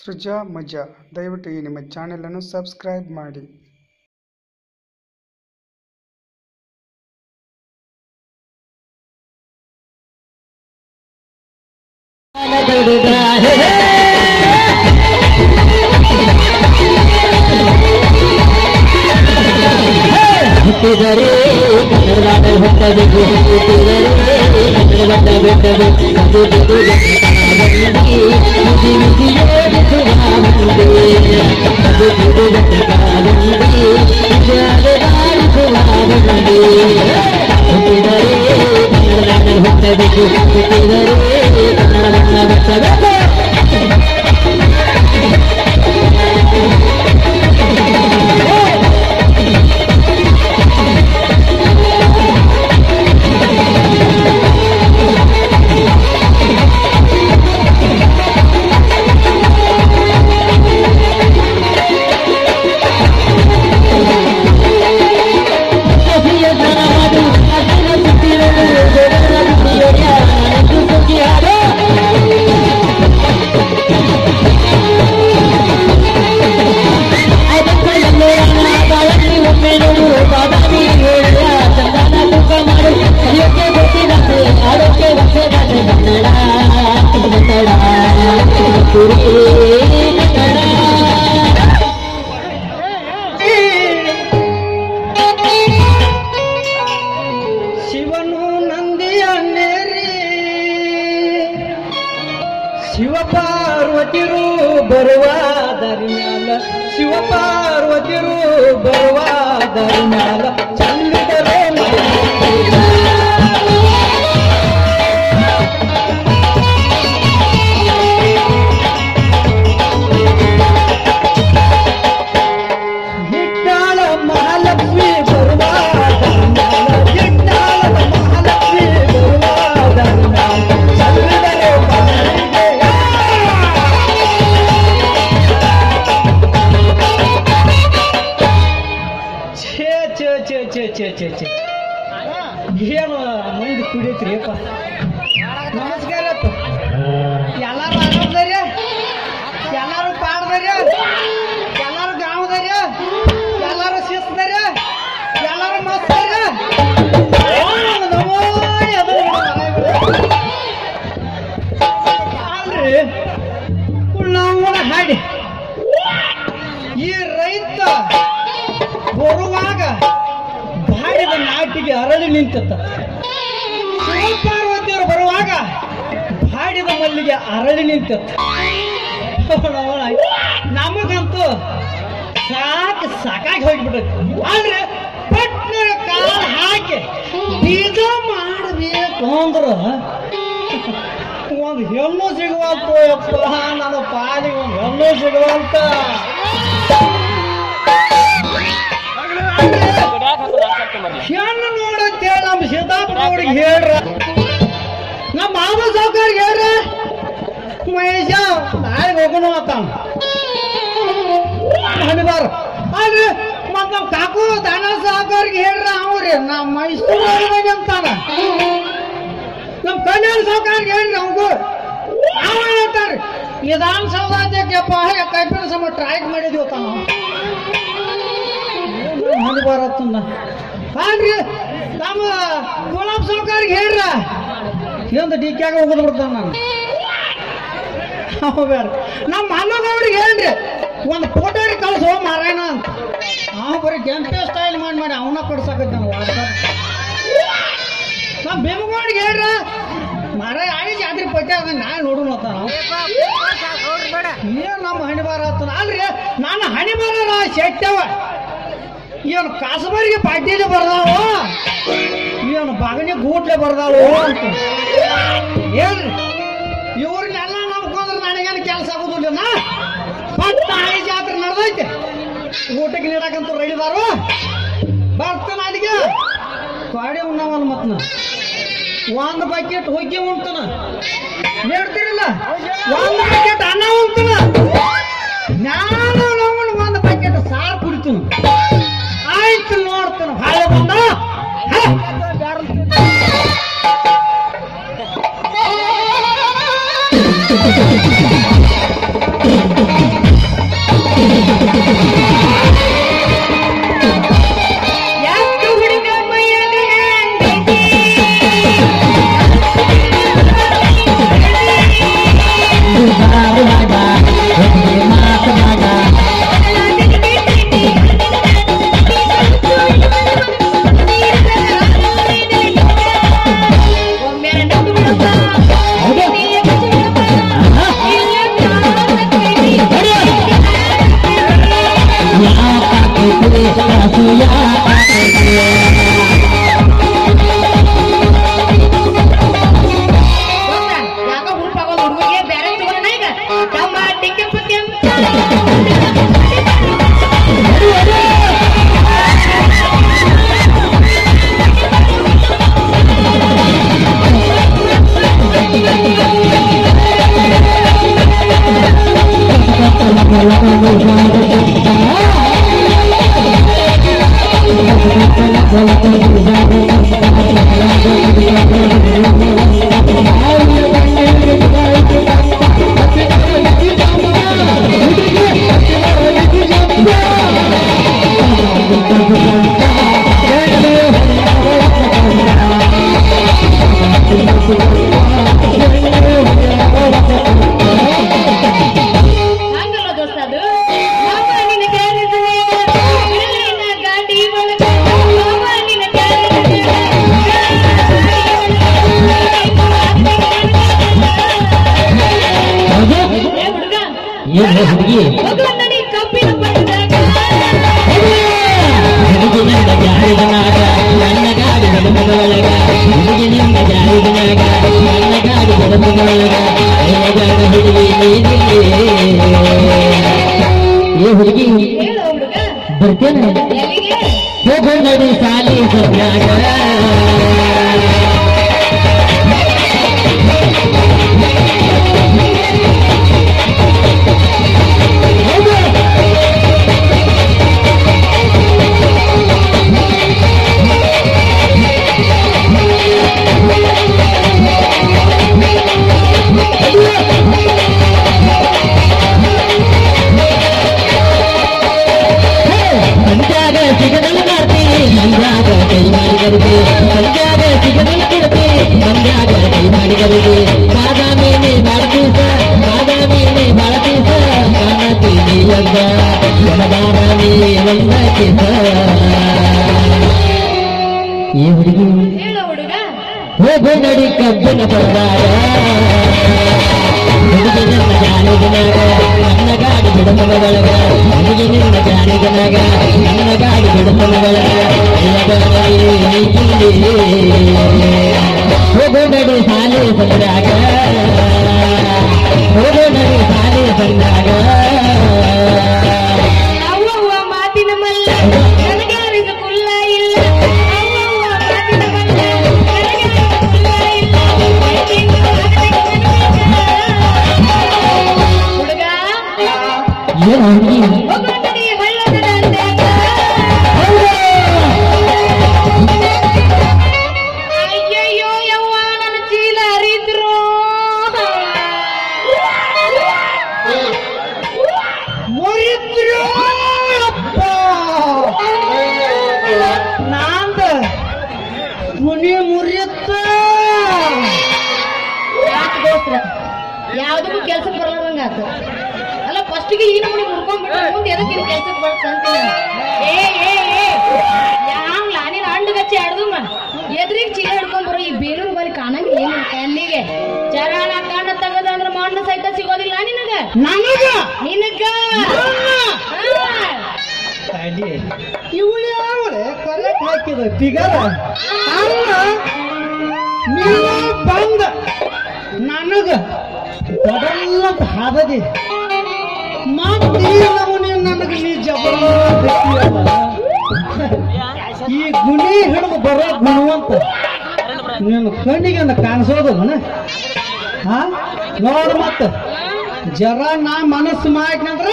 ಸೃಜಾ ಮಜಾ ದಯವಿಟ್ಟು ಈ ನಿಮ್ಮ ಚಾನೆಲನ್ನು ಸಬ್ಸ್ಕ್ರೈಬ್ ಮಾಡಿ ಹುಟ್ಟಿದರೆ ಕನ್ನಡದ ಹುಟ್ಟಬೇಕು ಹುಟ್ಟಿದರೆ ಕನ್ನಡದ ಬೆಟ್ಟಬೇಕು ಅದು ಬಿದ್ದು ಬಂದಿ ಮುದಿ ಮುದಿ ಓಡಿಸುವ ಮಂದಿ ಅದು ಬಿದ್ದು ಬಂದಿ ನಿಜಾದ ಆಡಿಸುವ ಮಂದಿ ಹುಟ್ಟಿದರೆ ಕನ್ನಡದ ಹುಟ್ಟಬೇಕು ಹುಟ್ಟಿದರೆ ಕನ್ನಡದ ಬೆಟ್ಟಬೇಕು ಸೊಫಿಯ ಸರಮದು ಅಸಲ ಸುತ್ತಿರಲು ಜಗದ ಮುಡಿಯೊಡೆಯ ನನಗೂ ಸುಗಿಯಾರೋ ಅದಕ್ಕೆಲ್ಲೋ ನನ್ನ ಬಾಳಲ್ಲಿ ಒಮ್ಮೆ ನೋಡು ಬಾದಾಮಿ ಹೇಳಿದ ಚಂದನ ತೂಕ ಮಾಡು ಕಲಿಯೋಕೆ ಗೊತ್ತಿದಂತೆ ಆಡೋಕೆ ವರ್ಷದಂತೆ ಕನ್ನಡ ಕನ್ನಡ ಕುರಿ ಕನ್ನಡ ಶಿವನು ನಂದಿಯನ್ನೇರಿ ಶಿವಪಾರ್ವತಿರು ಬರುವ ಮ್ಯಾಲ ಶಿವಪಾರ್ವತಿರು ಬರುವ ಮ್ಯಾಲ ಚಂದ್ರರೋ ಹಿಟ್ಟಾಳ ಮಹಾಲಕ್ಷ್ಮಿ ಬರುವ ಹಿಟ್ಟಾಳ ಮಹಾಲಕ್ಷ್ಮಿ ಬರುವ ಚಂದ್ರರೋ ಛೇ ಛೇ ಛೇ ಛೇ ಛೇ ಛೇ ಛೇ ಏನು ಮಂದಿ ಕುಡಿಯತ್ರಿ ಅಪ್ಪ ನಮಸ್ಕಾರ ಅಪ್ಪ ಎಲ್ಲಾರು ಆರಾಮದಾರಿ ಎಲ್ಲಾರು ಪಾಡ್ದಾರಿ ಎಲ್ಲಾರು ಗಾವದಾರಿ ಎಲ್ಲಾರು ಶಿಸ್ತದಾರಿ ಎಲ್ಲಾರು ಮಸ್ತಾರಿ ಅಲ್ರಿ ಕುಳ್ಳವನ ಹಾಡಿ ಈ ರೈತ ಬರುವಾಗ ಬಾಡಿದ ನಾಟಿಗೆ ಅರಳಿ ನಿಂತಿತ್ತ ಶಿವಪಾರ್ವತಿಯವರು ಬರುವಾಗ ಬಾಡಿದ ಮಲ್ಲಿಗೆ ಅರಳಿ ನಿಂತಿತ್ತ ನಮಗಂತೂ ಸಾಕು ಸಾಕಾಗಿ ಹೋಗ್ಬಿಟ್ಟೈತಿ ಆದ್ರೆ ಪಟ್ನ ಕಾಲ ಹಾಕಿ ಬೀಜ ಮಾಡಬೇಕು ಅಂದ್ರ ಒಂದು ಹೆಣ್ಣು ಸಿಗುವಂತು ಯಪ್ಪ ನನ್ನ ಪಾಲಿಗೆ ಒಂದು ಹೆಣ್ಣು ಸಿಗುವಂತ ಹೆಣ್ಣು ನೋಡತ್ತೇಳ ನಮ್ಮ ಸಿದ್ದಾಪುರ ಅವ್ರಿಗೆ ಹೇಳ್ರ ನಮ್ಮ ಮಾಮ ಸಾವುಕಾರಿಗೆ ಹೇಳ್ರ ಮಹೇಶ ನಾಳೆ ಹೋಗೋಣ ಅಂತಾನ ಹಣಿಬಾರ ಆದ್ರೆ ಮತ್ ನಮ್ಮ ಕಾಕು ದಾನ ಸಾವುಕಾರಿಗೆ ಹೇಳ್ರ ಅವ್ರಿ ನಮ್ಮ ಮೈಸೂರು ಅಂತಾನ ನಮ್ಮ ಕಲ್ಯಾಣ ಸಾವುಕಾರಿಗೆ ಹೇಳ್ರಿ ಅವಂಗೂ ಅವ ಹೇಳ್ತಾರ್ರಿ ವಿಧಾನಸೌಧಪ್ಪ ಕೈಪಿನ ಸಮ ಟ್ರೈಕ್ ಮಾಡಿದ್ವಿ ತಾನ ಹಂಗ ಬರತ್ತನ್ನ ಹಾಗ್ರಿ ನಮ್ಮ ಗುಲಾಬ್ ಸಾವುಕಾರಿಗೆ ಹೇಳ್ರ ಎಂದು ಡಿ ಕ್ಯಾಗ ಹೋಗೋದು ಬಿಡ್ತಾನ ನಾನು ಅವ ಬೇಡ ನಮ್ಮ ಮಲ್ಲಗೌಡಿಗೆ ಹೇಳ್ರಿ ಒಂದು ಫೋಟೋ ಕಳ್ಸೋ ಮಾರಾಯಣ ಅಂತ ಅವ ಬರೀ ಕೆಂಪೆ ಸ್ಟೈಲ್ ಮಾಡಿ ಮಾಡಿ ಅವನ ಕೊಡ್ಸಕತ್ತ ನಾನು ವಾಟ್ಸಪ್ ನಮ್ಮ ಭೀಮಗೌಡಿಗೆ ಹೇಳ್ರ ಮಾರ ಆಳಿ ಜಾತ್ರೆ ಪಟ್ಟಿ ಅದ ನಾ ನೋಡು ಮತ್ತ ಏನ್ ನಮ್ಮ ಹಣಿ ಬಾರ ಆತನ ಅಲ್ರಿ ನಾನು ಹಣಿ ಬಾರ ಶೆಟ್ಟವ ಏನು ಕಾಸಬರಿಗೆ ಪಾಟೀಲಿ ಬರ್ದಾವ ಏನು ಬಾಗನಿ ಗೂಟ್ಲೆ ಬರ್ದಾವ ಅಂತ ಏನ್ರಿ ಇವ್ರನ್ನೆಲ್ಲ ನಂಬ್ಕೊಂಡ್ರೆ ನನಗೇನು ಕೆಲಸ ಆಗೋದಿಲ್ಲ ಪಟ್ಟ ಆಳಿ ಜಾತ್ರೆ ನಡೆದೈತೆ ಊಟಕ್ಕೆ ನೀಡಕಂತೂ ರೆಡಿದಾರು ಬರ್ತಾನ ಅಲ್ಲಿಗೆ ಕಾಡಿ ಉಣ್ಣವಲ್ಲ ಮತ್ನ ಒಂದು ಬಕೆಟ್ ಹೊಗ್ಗೆ ಉಣ್ತಾನ ಹೇಳ್ತೀರಿಲ್ಲ ಒಂದು ಬಕೆಟ್ ಅನ್ನ ಉಣ್ತಾನ ನಾನು ನಮ್ಮನ್ನ ಒಂದು ಬಕೆಟ್ ಸಾರು ಕುಡಿತೀನಿ ಆಯ್ತು ನೋಡ್ತಾನ ಹಾಳೆ ಬಂದ ಹ? Thank ಹಂಗಲ್ಲ ದೋಸ್ತ ಅದು ಮಾವ ನಿನ್ನ ಕ್ಯಾರಿದ್ರೆ ಬೆಳ್ಳಿನ ಗಾಡಿ ಒಳಗ ಮಾವ ನಿನ್ನ ಕ್ಯಾರಿದ್ರೆ ಏ ಹುಡುಗ ಏನ್ ಹುಡುಗಿ ಹೋಗುವ ನಡಿ ಕಬ್ಬಿನ ಪಟ್ಟದಾಗ ಹುಡುಗಿನಿಂದ ಜಾರಿದನಾಗ ನನ್ನ ಗಾಡಿ ಬೆಳಮಗಳೊಳಗ ಹುಡುಗಿನಿಂದ ಜಾರಿದನಾಗ ನನ್ನ ಗಾಡಿ ಬೆಳಮಗಳೊಳಗ ಎಲೆಗಾದ ಹುಡುಗಿ ನೀನಿಲ್ಲಿ ಏ ಹುಡುಗಿ ಹೇಳು ಹುಡುಗ ಬರ್ತೇನೆ ಎಲ್ಲಿಗೆ ಹೋಗು ನಡಿ ಸಾಲಿ ಸತ್ಯಾಗ ಸಂಜಾಗ ಸಿಗದಲ್ಲ ಮಾಡ್ತಿ ಸಂಜಾಗ ಕೈ ಮಾಡಿದರಿಗೆ ಸಂಜಾಗ ಸಿಗದಲ್ಲ ಕೊಡ್ತಿ ಸಂಜಾಗ ಕೈ ಮಾಡಿದರಿಗೆ ಬಾದಾಮಿನೇ ಮಾಡ್ತೀಸ ಬಾದಾಮಿನೇ ಮಾಡ್ತೀಸ ಕಾಣತೀನಿ ಎಂದ ಜನದಾರಾಮಿ ಒಂದ ಕಿಸ ಈ ಹುಡುಗಿ ಹೇಳು ಹುಡುಗ ಹೋಗು ನಡಿ ಕಬ್ಬಿನ ಬಂದಾಗ ಹುಡುಗಿ ನನ್ನ ಜಾಣಿಗನಾಗ ನನ್ನ ಗಾಡಿ ಬಿಡತನದೊಳಗ ಹುಡುಗಿ ನಿನ್ನ ಜಾಣಿಗನಾಗ ನನ್ನ ಗಾಡಿ ಬಿಡತನದೊಳಗ ಹೋಗು ನಡಿ ಸಾಲಿ ಬಂದಾಗ ಹೋಗು ನಡಿ ಸಾಲಿ ಬಂದಾಗ ಅವ್ವವ್ವ ಮಾತಿನ ಮಲ್ಲ ನನಗಾರಿದ ಕುಲ್ಲ ಇಲ್ಲ ಅವ್ವವ್ವ ಮಾತಿನ ಮಲ್ಲ ನನಗಾರಿದ ಕುಲ್ಲ ಇಲ್ಲ ಬೆಳಗಿನ ಹುಡುಗ ಏನು ಹುಡುಗಿ ಹೋಗು ನಡಿ ಹಳ್ಳದ ದಂಡೆಗ. ಅಯ್ಯಯ್ಯೋ ಯವ್ವ ನನ್ನ ಚೀಲ ಹರಿದ್ರು ಮುರಿದ್ರು ಅಪ್ಪ ನಾಂದ ಮುನಿ ಮುರಿಯುತ್ತ ಯಾಕೆ ದೋಸ್ತ್ರ ಯಾವ್ದಕ್ಕೂ ಕೆಲ್ಸಕ್ಕೆ ಬರಲಾರ್ದಂಗ ಆತು ಅಲ್ಲ ಫಸ್ಟಿಗೆ ಈ ನಮ್ಮನೆ ಮುರ್ಕೊಂಡ್ಬಿಟ್ಟು ಮುಂದೆ ಎದಕ್ಕೆ ನೀನು ಕೆಲ್ಸಕ್ಕೆ ಬರ್ತಂತ ಏ ಏ ಏ ಯಾಂಗ್ಲ ನೀನು ಹಣ್ಣು ಗಚ್ಚಿ ಆಡ್ದುಮ್ಮ ಎದ್ರಿಗೆ ಚೀಲ ಹಿಡ್ಕೊಂಡ್ ಬರೋ ಈ ಬೇಲೂರು ಬಲ್ಲಿ ಕಾಣಂಗಿಲ್ಲ ಏನು ಕಣ್ಣಿಗೆ ಚರಾಣ ಕಣ್ಣ ತೆಗದ ಅಂದ್ರೆ ಮಣ್ಣು ಸಹಿತ ಸಿಗೋದಿಲ್ಲ ನಿನಗ ನನಗ ನಿನಗ ಇವಳು ಯಾವಳೆ ಕರೆಕ್ಟ್ ಹಾಕಿದ ಫಿಗರ್ ಅಲ್ಲ ನೀವು ಬಂದ ನನಗ ಬಡಲ್ಲ ಹಾದದಿ ಮತ್ತೆ ನಾವು ನನಗೆ ನೀ ಜಬರ ಈ ಗುಣಿ ಹಿಡಿದು ಬರೋ ಗುಣವಂತ ನೀನು ಕಣ್ಣಿಗೆ ಒಂದು ಕಾಣಿಸೋದಲ್ಲ ಹಾ ನೋಡು ಮತ್ತ ಜರ ನಾ ಮನಸ್ಸು ಮಾಡ್ನಂದ್ರ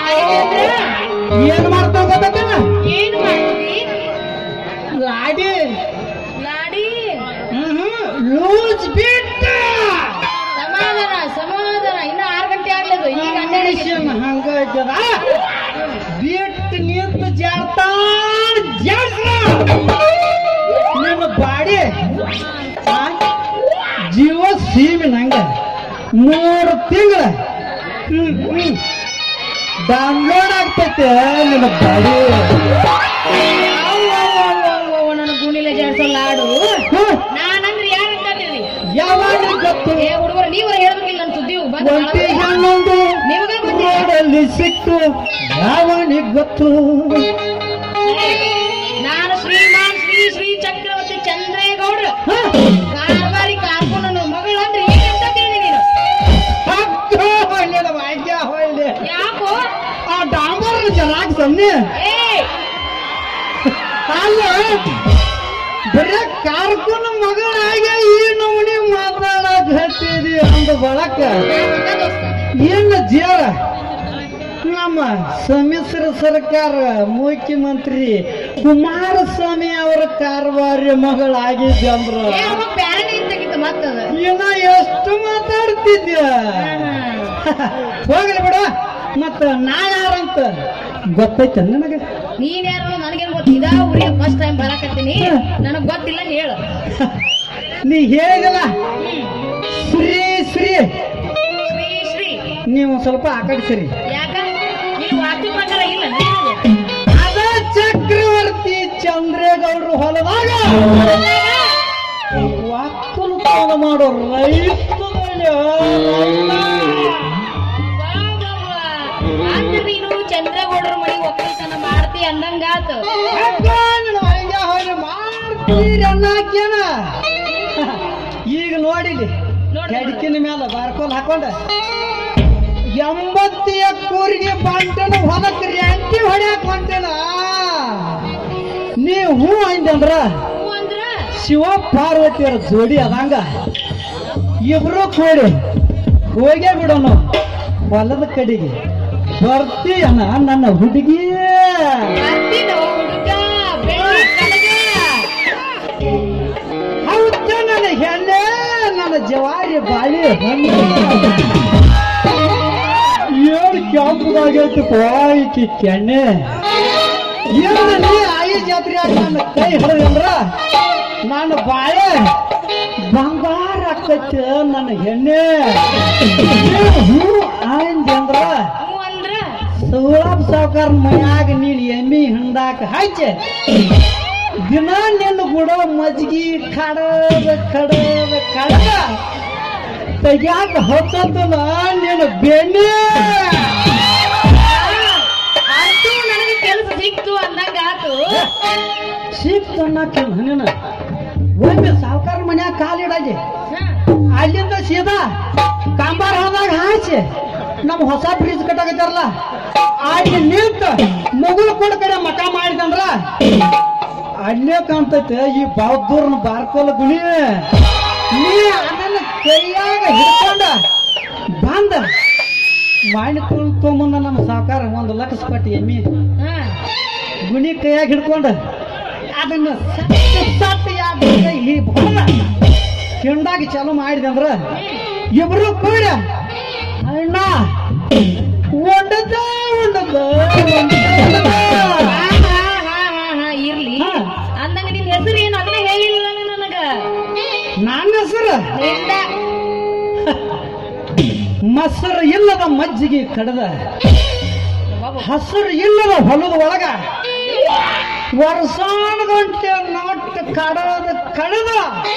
ಏನ್ ಮಾಡ್ತಾವ ಗೊತ್ತೇನ ಏನು ಮಾಡ್ತೀವಿ ಲಾಡಿ ಲಾಡಿ ಲೂಸ್ ಬಿಟ್ಟ ಸಮಾಧಾನ ಸಮಾಧಾನ ಇನ್ನ ಆರು ಗಂಟೆ ಆಗ್ಲದು ಈಗ ಹನ್ನೆರಡು ಮನುಷ್ಯನ ಹಂಗ ಇದ್ದದ ಬಿಟ್ಟು ನಿಂತು ಜಾಡ್ತಾನ ಜಾಡ್ಸ ನಿನ್ನ ಬಾಡಿ ಆ, ಜೀವ ಸೀಮಿನ ಹಂಗ ಮೂರು ತಿಂಗಳ ಡೌನ್ಲೋಡ್ ಆಗ್ತೈತೆ ನಿನ್ನ ಬಾಡಿ ನನ್ನ ಗುಣಿಲೆ ಜಾಡ್ಸೋ ಲಾಡು ಹ್ಮ್. ನಾನಂದ್ರೆ ಯಾರು ಅಂತೀರಿ ಯಾವಾಗ ಗೊತ್ತು ಏ ಹುಡುಗರು ನೀವರ ಹೇಳ್ಬೇಕಿಲ್ಲ ನನ್ನ ಸುದ್ದಿ ಬಂದು ಒಂಟಿ ಹನ್ನೊಂದು ನಿಮಗ ಗೊತ್ತಿಲ್ಲ ರೋಡಲ್ಲಿ ಸಿಕ್ತು ಯಾವನಿಗೆ ಗೊತ್ತು ನಾನು ಶ್ರೀಮಾನ್ ಶ್ರೀ ಶ್ರೀ ಚಕ್ರವರ್ತಿ ಚಂದ್ರೇಗೌಡ್ರ ಹ? ಕಾರವಾರಿ ಕಾರ್ಪೊನ ಮಗಳು ಅಂದ್ರೆ ಏನಂತ ತಿಳಿ ನೀನು ಹಕ್ಕ ಹೊಳ್ಳಿದ ವಾದ್ಯ ಹೊಳ್ಳಿ ಯಾಕೋ ಆ ಡಾಂಬರ್ ಜರಾಕ್ ಸನ್ನೆ ಏ ಅಲ್ಲ ಬರೇ ಕಾರ್ಕುನ ಮಗಳಾಗ ಈ ನಮೂನಿ ಮಾತಾಡಕ್ ಹತ್ತಿದಿ ಅಂದ ಬಳಕ ಯಾಕ ದೋಸ್ತ? ಏನ ಜೇರ ನಮ್ಮ ಸಮ್ಮಿಶ್ರ ಸರ್ಕಾರ ಮುಖ್ಯಮಂತ್ರಿ ಕುಮಾರಸ್ವಾಮಿ ಅವರ ಕಾರ್ಬಾರಿ ಮಗಳಾಗಿದ್ದೆ ಅಂದ್ರ ಏ ಅವಾಗ ಬ್ಯಾರೆನೇ ಇದ್ದಾಗಿತ್ತು ಮತ್ತದ ಇನ್ನ ಎಷ್ಟು ಮಾತಾಡ್ತಿದ್ಯ ಹೋಗ್ಲಿ ಬಿಡ ಮತ್ತ ನಾ ಯಾರಂತ ಗೊತ್ತೈತ ನನಗೆ ನೀನ್ ಯಾರು ನನಗೇನ್ ಗೊತ್ತ ಇದಾ ಊರಿಗೆ ಫಸ್ಟ್ ಟೈಮ್ ಬರಾಕತ್ತೀನಿ ನನಗ್ ಗೊತ್ತಿಲ್ಲ ಹೇಳು ನೀ ಹೇಳಿದಲ್ಲ ಹ್ಮ್ ಶ್ರೀ ಶ್ರೀ ಶ್ರೀ ಶ್ರೀ ನೀವು ಸ್ವಲ್ಪ ಆ ಕಡೆ ಸರಿ ಯಾಕ ಇಲ್ಲಿ ವಾಸ್ತು ಪ್ರಕಾರ ಇಲ್ಲ ಅದ ಚಕ್ರವರ್ತಿ ಚಂದ್ರೇಗೌಡರು ಹೊಲದಾಗ ಒಕ್ಕಲುತನ ಮಾಡೋ ರೈತರಲ್ಲಿ ಅಂದ್ರೆ ನೀನು ಚಂದ್ರಗೌಡರ ಮನೆ ಒಕ್ಕಲ್ತನ ಮಾಡ್ತಿ ಅಂದಂಗಾತು ಮಾಡ್ತೀರಿ ಅನ್ನಕ್ಕೇನ ಈಗ ನೋಡಿಲಿ ನೋಡು. ಕೆಡಕಿನ ಮೇಲೆ ಬಾರ್ಕೋಲ್ ಹಾಕೊಂಡ ಎಂಬತ್ತು ಎಕ್ಕೂರಿಗೆ ಬಂಟನ ಹೊಲಕ್ಕೆ ರೆಂಟಿ ಹೊಡ್ಯಾಕ ಹೊಂಟೇನ ನೀ ಹೂ ಅಂದ್ರ ಹ್ಞೂ ಅಂದ್ರ ಶಿವ ಪಾರ್ವತಿಯರ ಜೋಡಿ ಅದಂಗ ಇಬ್ರು ಕೂಡಿ ಹೋಗೇ ಬಿಡೋಣ ಹೊಲದ ಕಡೆಗೆ ಬರ್ತೀಯನ ನನ್ನ ಹುಡುಗಿ ಬರ್ತೀನೋ ಹುಡುಗ ಬೆಳ್ಳಿ ಕಡಗ ಹೌದ ನನ್ನ ಹೆಣ್ಣೆ ನನ್ನ ಜವಾರಿ ಬಾಳಿ ಹಣ್ಣು ಏಳು ಕೆಂಪದಾಗೈತಿ ಪಾಯಿಕಿ ಕೆಣ್ಣೆ ಏನು ನೀ ಆಯಿ ಜಾತ್ರೆ ಆಗಿ ನನ್ನ ಕೈ ಹಿಡಿದಂದ್ರ ನಾನು ಬಾಳೆ ಬಂಗಾರ ಆಕೈತಿ ನನ್ನ ಹೆಣ್ಣೆ ನೀನು ಹೂ ಆಯ್ದೆ ಅಂದ್ರ ಹ್ಞೂ ಅಂದ್ರ ಸೌಳಪ್ ಸಾವುಕಾರ ಮನ್ಯಾಗ ನೀನು ಎಮ್ಮಿ ಹಿಂಡಾಕ ಹಚ್ಚೆ ದಿನ ನಿನ್ನ ಕೂಡ ಮಜ್ಗಿ ಕಡದ ಕಡದ ಕಡದ ತೆಗ್ಯಾಕ ಹೊತ್ತಂತನ ನಿನ್ನ ಬೆಣ್ಣೆ ಅಂತೂ ನನಗೆ ಕೆಲಸ ಸಿಕ್ತು ಅಂದಂಗಾತು ಸಿಕ್ತು ಅನ್ನಕ್ಕಿಲ್ಲ ನೀನು ಒಮ್ಮೆ ಸಾವುಕಾರ ಮನ್ಯಾಗ ಕಾಲಿಡಾಗಿ ಹಾ. ಅಲ್ಲಿಂದ ಸೀದಾ ಕಾಂಬಾರ ಹೋದಾಗ ಹಾಸಿ ನಮ್ಮ ಹೊಸ ಬ್ರಿಡ್ಜ್ ಕಟ್ಟಾಕತ್ತಾರಲ್ಲ ಅಲ್ಲಿ ನಿಂತ ಮಗುಳು ಕೊಡ ಕಡೆ ಮಕ ಮಾಡಿದಂದ್ರ ಅಲ್ಲೇ ಕಾಣ್ತೈತೆ ಈ ಬೌದ್ಧೂರ್ನ ಬಾರ್ಕೋಲ ಗುಣಿ ನೀ ಅದನ್ನ ಕೈಯಾಗ ಹಿಡ್ಕೊಂಡ ಬಂದ ಮಾಡಿ ತೊಗೊಂಬಂದ ನಮ್ಮ ಸಾವುಕಾರ ಒಂದು ಲಕ್ಷ ಪಟ್ಟಿ ಎಮ್ಮಿ ಹಾ. ಗುಣಿ ಕೈಯಾಗ ಹಿಡ್ಕೊಂಡ ಅದನ್ನ ಸತ್ತು ಸತ್ತು ಯಾವ್ದು ಕೈ ಈ ಹೊಲ ಕೆಂಡಾಗಿ ಚಾಲು ಮಾಡಿದೆ ಅಂದ್ರ ಇಬ್ರು ಕೂಡ ಅಣ್ಣ ಒಂಡದ ಒಂಡದ ಹಾ, ಹಾ, ಹಾ, ಹಾ, ಹಾ, ಇರ್ಲಿ ಹಾ. ಅಂದಂಗ ನಿನ್ ಹೆಸರು ಏನು ಅದನ್ನ ಹೇಳಿಲ್ಲ ನನಗ ನನ್ನ ಹೆಸರು ನಿಂದ ಮೊಸರು ಇಲ್ಲದ ಮಜ್ಜಿಗೆ ಕಡದ ಹಸಿರು ಇಲ್ಲದ ಹೊಲದ ಒಳಗ ವರ್ಷಾನುಗಂಟೆ ನಾಟ್ ಕಡದ ಕಡದ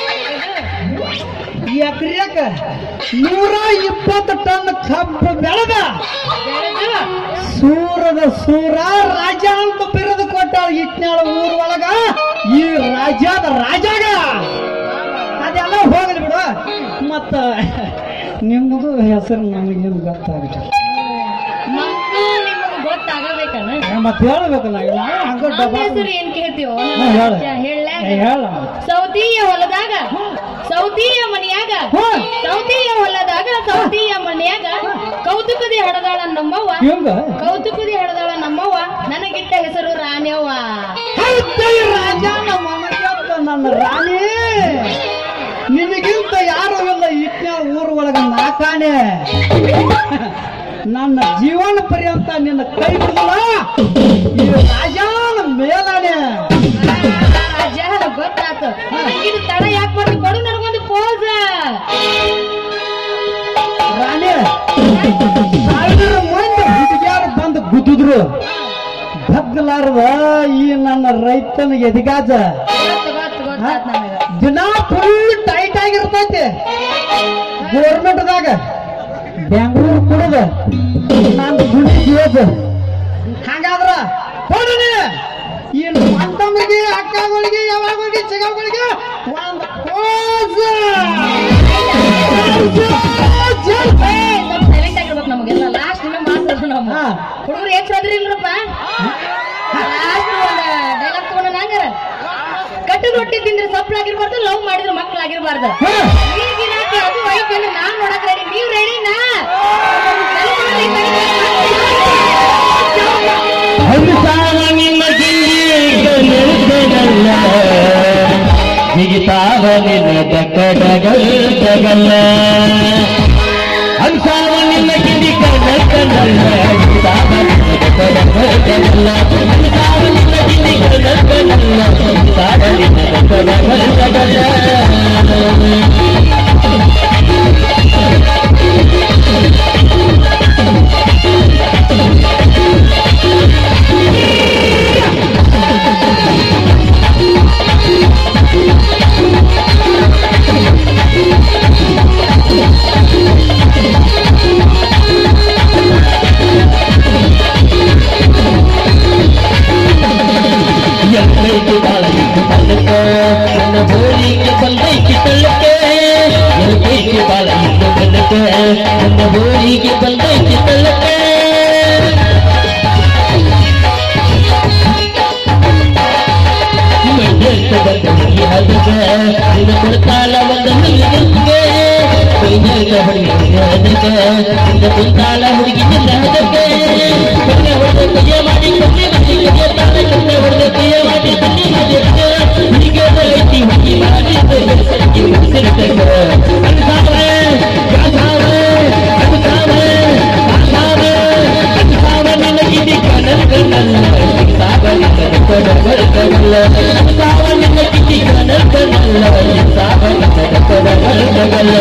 ಎಕರೆಕ ನೂರ ಇಪ್ಪತ್ತು ಟನ್ ಕಬ್ಬು ಬೆಳೆದ ಬೆಳೆದು ಸೂರದ ಸೂರ ರಾಜ ಅಂತ ಬಿರುದು ಕೊಟ್ಟ ಇಟ್ನಾಳ ಊರ್ ಒಳಗ ಈ ರಾಜ್ಯದ ರಾಜಾಗ ಅದೆಲ್ಲ ಹೋಗಲಿ ಬಿಡು ಮತ್ತ ನಿಮ್ಮದು ಹೆಸರು ನನಗೇನು ಗೊತ್ತಾಗುತ್ತೆ ನಮ್ಗೂ ನಿಮಗ್ ಗೊತ್ತಾಗಬೇಕನ ಮತ್ತೆ ಹೇಳ್ಬೇಕಲ್ಲ ನಾವು ಹಂಗ ನಮ್ಮ ಡಬ್ಬ ಹೆಸರು ಏನ್ ಕೇಳ್ತೀವೋ ಹಾ, ಹೇಳು. ಹೇಳ ಏ, ಹೇಳ ಸೌತಿಯ ಹೊಲದಾಗ ಸೌತಿಯ ಮನೆಯಾಗ ಹಾ. ಸೌತಿಯ ಹೊಲದಾಗ ಸೌತಿಯ ಮನೆಯಾಗ ಕೌತುಕದಿ ಹಡದಾಳ ನಮ್ಮವ್ವ ಹಿಂಗ ಕೌತುಕದಿ ಹಡದಾಳ ನಮ್ಮವ್ವ ನನಗಿಟ್ಟ ಹೆಸರು ರಾಣ್ಯವ್ವ ಹೌದು, ಈ ರಾಜ ನಮ್ಮ ಮನೆಯೊತ್ತ ನನ್ನ ರಾಣಿ ನಿನಗಿಂತ ಯಾರು ಇಲ್ಲ ಇಟ್ನ ಊರ್ ಒಳಗ ನಾಕಾಣೆ ನನ್ನ ಜೀವನ ಪರ್ಯಂತ ನಿನ್ನ ಕೈ ಬಿಡಲ್ಲ ಈ ರಾಜನ ಮೇಲಾನೆ ರಾಜ ಗೊತ್ತಾತು ನನಗಿದು ತಡ ಯಾಕೆ ಮಾಡಿ ಕೊಡು ನನಗೊಂದು ಪೋಸ್ ರಾಣಿ ಸಾವಿರ ಮಂದಿ ಹುಡುಗಿಯಾರು ಬಂದು ಗುದ್ದಿದ್ರು ಬಗ್ಲಾರ್ದ ಈ ನನ್ನ ರೈತನ ಎದಿಗಾಜ ಗೊತ್ತು ಗೊತ್ತು ಗೊತ್ತಾತ್ ನನಗ ದಿನ ಫುಲ್ ಟೈಟ್ ಆಗಿರ್ತೈತಿ ಗೋರ್ಮೆಂಟ್ದಾಗ ಬೆಂಗಳೂರು ಕುಡದ ನಂದು ಗುಡಿ ಜೀವದ ಹಂಗಾದ್ರ ಕೊಡು ನೀ ಈ ಮತ್ತೊಮ್ಮರಿಗೆ ಅಕ್ಕಗಳಿಗೆ ಯಾವಾಗಳಿಗೆ ಚಿಗಗಳಿಗೆ ಒಂದು ಪೋಸ್ ಸೈಲೆಂಟ್ ಆಗಿರ್ಬೇಕು ನಮಗೆಲ್ಲ ಲಾಸ್ಟ್ ದಿನ ಮಾತಾಡೋಣ ನಾವು ಹಾ. ಹುಡುಗರು ಏನ್ ಚಂದ್ರಿ ಇಲ್ರಪ್ಪ ಲಾಸ್ಟ್ ಒಂದ ಡೈಲಾಗ್ ತಗೊಂಡ ಹಂಗಾರ ಕಟ್ಟು ರೊಟ್ಟಿ ತಿಂದ್ರೆ ಸಪ್ಲಾಗಿರ್ಬಾರ್ದು ಲವ್ ಮಾಡಿದ್ರೆ ಮಕ್ಳಾಗಿರ್ಬಾರ್ದು ಈಗಿನ ಅದು ಐತೆ ನಾನ್ ನೋಡಕ್ ರೆಡಿ ನೀವ್ ರೆಡಿನಾ ಜಿಗಿತಾವ ನಿನ್ನ ಕಡಗಲ್ ಜಗಲ್ಲ ಅಂಸಾವ ನಿನ್ನ ಕಿಡಿ ಕಣ್ಣಲ್ ಕಣ್ಣಲ್ಲ ಜಿಗಿತಾವ ನಿನ್ನ ಕಡಗಲ್ ಜಗಲ್ಲ ಅಂಸಾವ ನಿನ್ನ ಕಿಡಿ ಕಣ್ಣಲ್ ಕಣ್ಣಲ್ಲ ಜಿಗಿತಾವ ನಿನ್ನ ಕಡಗಲ್ ಜಗಲ್ಲ ಎಲ್ಕೈತಿ ಬಾಳೈತಿ ತಳ್ಳಕ ನನ್ನ ಬೋಳಿಗೆ ಬಂದೈತಿ ತಳ್ಳಕ ಎಲ್ಕೈತಿ ಬಾಳೈತಿ ತಳ್ಳಕ ನನ್ನ ಬೋಳಿಗೆ ಬಂದೈತಿ ತಳ್ಳಕ ಮೈದರ್ಕ ಬಂದ ಹುಡುಗಿ ಹದಕ ನಿನ್ನ ಕೊಡ್ತಾಳ ಒಂದು ಹುಡುಗಕ್ಕೆ ಮೈದರ್ಕ ಹುಡುಗಿ ಹದಕ ನಿನ್ನ ಕೊಡ್ತಾಳ ಹುಡುಗಿ ನಿನ್ನ ಹದಕ್ಕೆ ಕಣ್ಣೆ ಹೊಡೆದ ಕೈಯ ಮಾಡಿ ಕಣ್ಣೆ ಮಾಡಿ ಕೈಯ ತಾಳ ಕಣ್ಣೆ ಹೊಡೆದ ಕೈಯ ಮಾಡಿ ಕಣ್ಣೆ ಮಾಡಿ ಹುಡುಗಿ ಐತಿ ಹುಡುಗಿ ಮಾಡಿ ಸರಿಗೆ ಮುಗಿಸಿರ್ತಕ್ಕ ಅನ್ಸಾವೆ ಕಾಸಾವೆ ಅನ್ಸಾವೆ ಕಾಸಾವೆ ಅನ್ಸಾವೆ ನಿನಗಿದಿ ಕನಲ್ ಕಣ್ಣಲ್ಲ ಸಾವ ನಿನ್ನ ಕೊಡಗಲ್ ಕಗಲ್ಲ ಸಾವ ನಿನ್ನ ಕಿತಿ ಕನಲ್ ಕಣ್ಣಲ್ಲ ಸಾವ ನಿನ್ನ ಕೊಡಗಲ್ ಕಗಲ್ಲ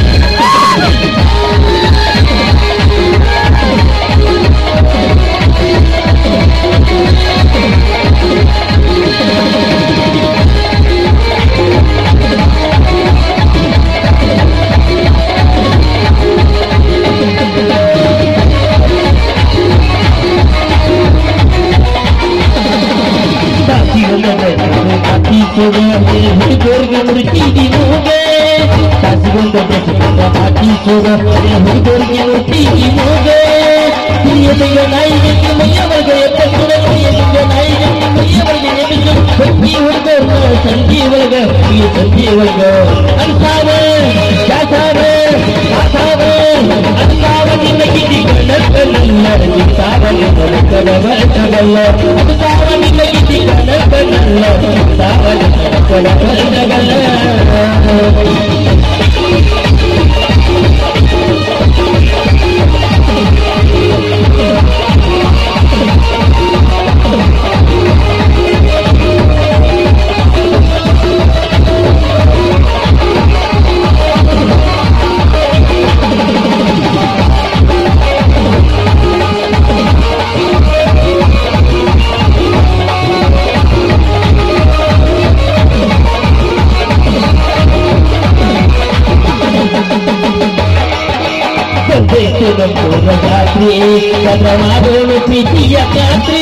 ಸಾಕ್ಷಿ ಸಾಕ್ಷಿ ಹುಡುಗರಿಗೆ ಮುರುಚಿದಿ ಮೂಗೆ ಸಾಸಿಗೊಂದ ಬೆಸಗೊಂದ ಸಾಕ್ಷಿ ಸೋಗ ಹುಡುಗರಿಗೆ ಮುರುಚಿದಿ ಮೂಗೆ ಹಿರಿಯದಯ್ಯ ನಾಯಿಗೆ ಮೈಯವರ್ಗ ಎಪ್ಪತ್ತು ಹಿರಿಯದಯ್ಯ ನಾಯಿಗೆ ಮೈಯವರ್ಗ ನೆನೆಸು ಹೊಕ್ಕಿ ಹುಡುಗರ್ನ ಸಂಜಿ ಒಳಗ ಈ ಸಂಜಿ ಒಳಗ ಅನ್ಸಾವೆ ಜಾಸಾವೆ ಆಸಾವೆ ಅನ್ಸಾವ ನಿನ್ನ ಕಿಟಿ ಕಣ್ಣಲ್ಲ ಸಾವ ನಿನ್ನ ಕಡವಳ ಕಡಲ್ಲ ಸಾವ ನಿನ್ನ ಕಿಟಿ ಕಣ್ಣಲ್ಲ ಸಾವ ನಿನ್ನ ಕಡವಳ ಕಡಲ್ಲ ಬಂದೈತು ನಮ್ಮ ರಾತ್ರಿ ಕದ್ರ ಮಾಡೋಣ ಪ್ರೀತಿಯ ಖಾತ್ರಿ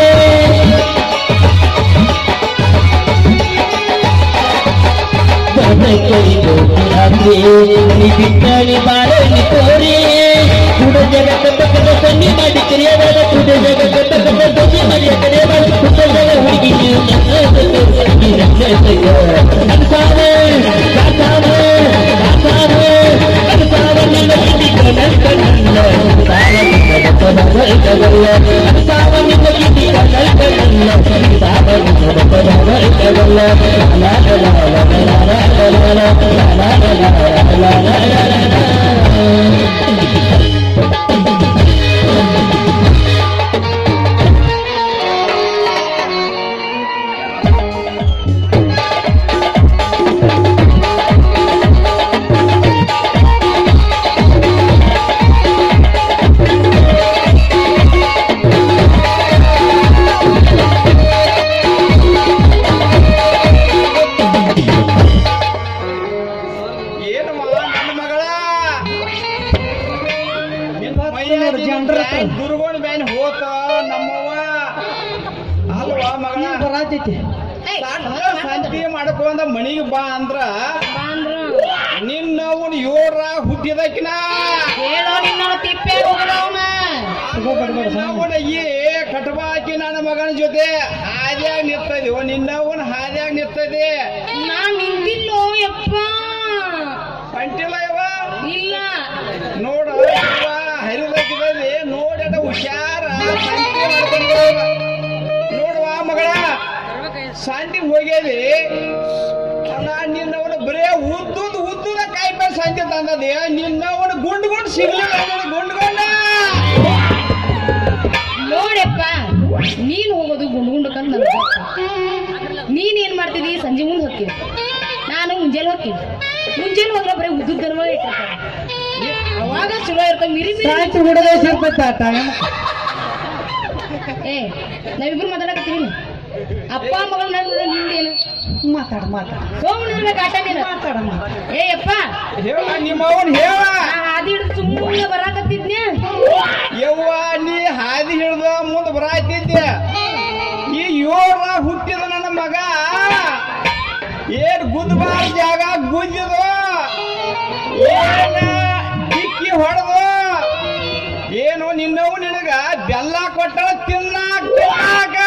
ಬಂದೈತು ಇದು ರಾತ್ರಿ ನೀ ಬಿಟ್ಟಣಿ ಬಾಳಲಿ ತೋರಿ ಕುಡ ಜಗತ್ತ ಪಕ್ಕದ ಸನ್ನಿ ಮಾಡಿ ಕರಿಯದಾದ ಕುಡ ಜಗತ್ತ ಪಕ್ಕದ ಸನ್ನಿ ಮಾಡಿ ಕರಿಯದಾದ ಕುಡ ಜಗ ಹುಡುಗಿ ಅನ್ಸಾವೆ ಕಾಸಾವೆ ಕಾಸಾವೆ ಅನ್ಸಾವ ನಿನ್ನ ಕಿಟಿ ಕನಲ್ ಕನಲ್ಲ ಸಾವ ನಿನ್ನ ಪದವಲ್ ಕಗಲ್ಲ ಅನ್ಸಾವ ನಿನ್ನ ಕಿಟಿ ಕನಲ್ ಕನಲ್ಲ ಸಾವ ನಿನ್ನ ಪದವಲ್ ಕಗಲ್ಲ ಲಾ ಲಾ ಲಾ ಲಾ ಲಾ ಲಾ ಲಾ ಲಾ ಲಾ ಲಾ ಲಾ ಲಾ ಲಾ ಏನಮ್ಮ ನನ್ನ ಮಗಳ ನೋಡು, ಜನ್ರ ಹತ್ರ. ದುರ್ಗೋಣ ಬ್ಯಾನ್ ಹೋತ ನಮ್ಮವ್ವ ಅಲ್ವಾ ಮಗಳ ಬರಾತೈತಿ ಶಾಂತಿ ಮಾಡ್ಕೊಂಡ ಮನಿಗೆ ಬಾ ಅಂದ್ರ ನಿನ್ನ ಅವನು ಏಳ್ರ ಹುಟ್ಟಿದಕಿನ ಹೇಳೋ ನಿನ್ನ ತಿಪ್ಪೆ ಹೋಗದವನ ನಿನ್ನವನ ಈ ಕಟಬಾಕಿ ನನ್ನ ಮಗನ ಜೊತೆ ಹಾದ್ಯಾಗ ನಿರ್ತದೆ ನಿನ್ನವನ ಹಾದ್ಯಾಗ ನಿರ್ತದೆ ನಾನ್ ನಿಂತಿಲ್ಲೋ ಯಪ್ಪ ಕಂಟಿಲ್ಲ ಇವ ಇಲ್ಲ ನೋಡ ಹರಿದಾಕಿದಲ್ಲಿ ನೋಡಟ ಹುಷಾರ ಶಾಂತಿ ಮಾಡ್ಕೊಂಡು ನೋಡುವ ಮಗಳ ಶಾಂತಿ ಹೋಗ್ಯದಿ ಅಲ್ಲ ಉದ್ದುದ್ ಉದ್ದುದ ಕಾಯಿ ಪಲ್ಲೆ ಸಂತೆ ತಂದದೆ ನಿನ್ನ ಅವನು ಗುಂಡ್ ಗುಂಡ್ ಸಿಗ್ಲಿಲ್ಲ ಅವನು ಗುಂಡ್ ಗುಂಡ ನೋಡಪ್ಪ ನೀನ್ ಹೋಗೋದು ಗುಂಡು ಗುಂಡಕ್ಕಂತ ನನಗೆ ಗೊತ್ತು. ನೀನ್ ಏನ್ ಮಾಡ್ತಿದಿ ಸಂಜೆ ಮುಂದೆ ಹೋಗ್ತೀನಿ ನಾನು ಮುಂಜಾನೆ ಹೋಗ್ತೀನಿ ಮುಂಜಾನೆ ಹೋದ್ರೆ ಬರೀ ಉದ್ದುದ ಧರ್ಮ ಇಟ್ಟಿರ್ತಾರೆ ಅವಾಗ ಚಲೋ ಇರ್ತಾವ ಮಿರಿ ಮಿರಿ ಸಾಯ್ತು ಬಿಡದೆ ಸೇರ್ತೈತೆ ಆ ಟೈಮ್ ಏ ನಾವಿಬ್ರು ಮಾತಾಡಕತ್ತೀವಿ ಅಪ್ಪ ಮಗಳ ನಡುವೆ ನಿಂದೇನು ಮಾತಾಡ ಮಾತಾಡ ಸೋಮನ ಇರ್ಬೇಕು ಆಟ ನೀನು ಮಾತಾಡ ಮಾತಾಡ ಏ ಅಪ್ಪ ಹೇಳ ನಿಮ್ಮ ಅವನ್ ಹೇಳ ನಾ ಹಾದಿ ಹಿಡಿದು ಸುಮ್ಮನೆ ಬರಾಕತ್ತಿದ್ನೆ ಯವ್ವ ನೀ ಹಾದಿ ಹಿಡ್ದ ಮುಂದೆ ಬರಾಯ್ತಿದ್ದೆ ಈ ಯೋರ ಹುಟ್ಟಿದ ನನ್ನ ಮಗ ಏನ್ ಗುದ್ದಬಾರ ಜಾಗ ಗುದ್ದಿದು ಏನ ಡಿಕ್ಕಿ ಹೊಡೆದು ಏನು ನಿನ್ನವು ನಿನಗ ಬೆಲ್ಲ ಕೊಟ್ಟಳ ತಿನ್ನಾಕ ತಿನ್ನಾಕ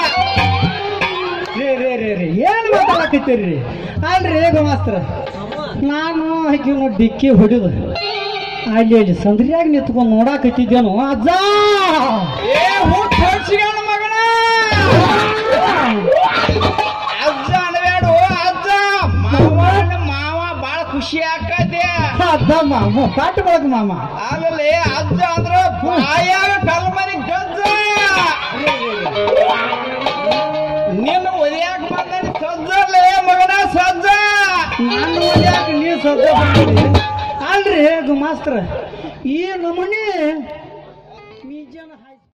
ರೇ ರೇ ರೇ ರೇ ಏನ್ ಮಾತಾಡಕತ್ತೀರಿ ಅಲ್ರಿ ಮಾಸ್ತರ ನಾನು ಆಕಿನ ಡಿಕ್ಕಿ ಹೊಡಿದು ಅಲ್ಲಿ ಅಲ್ಲಿ ಸಂದ್ರಿಯಾಗ ನಿಂತ್ಕೊಂಡು ನೋಡಾಕತ್ತಿದ್ದೇನು ಅಜ್ಜ ಏ ಹುಟ್ಟು ಹೊಡ್ಸಿಗಣ ಮಗನ ಅಜ್ಜ ಅನ್ಬೇಡು ಅಜ್ಜ ಮಾವ ಮಾವ ಬಾಳ ಖುಷಿ ಆಕತೆ ಅಜ್ಜ ಮಾಮ ಕಾಟು ಬಳಕ ಮಾಮ ಆಮೇಲೆ ಅಜ್ಜ ಅಂದ್ರ ಬಾಯಾಗ ಕಲ್ಮರಿ ಗಜ್ಜ ನಿನ್ನ ಒದಿಯಾಕ ಬಂದ ಸಜ್ಜಲೇ ಮಗನ ಸಜ್ಜ ನಾನು ಯಾಕೆ ನೀ ಸದ್ದ ಬಂದಿರಿ ಅಲ್ರಿ ಮಾಸ್ತರ ಈ ನಮೂನಿ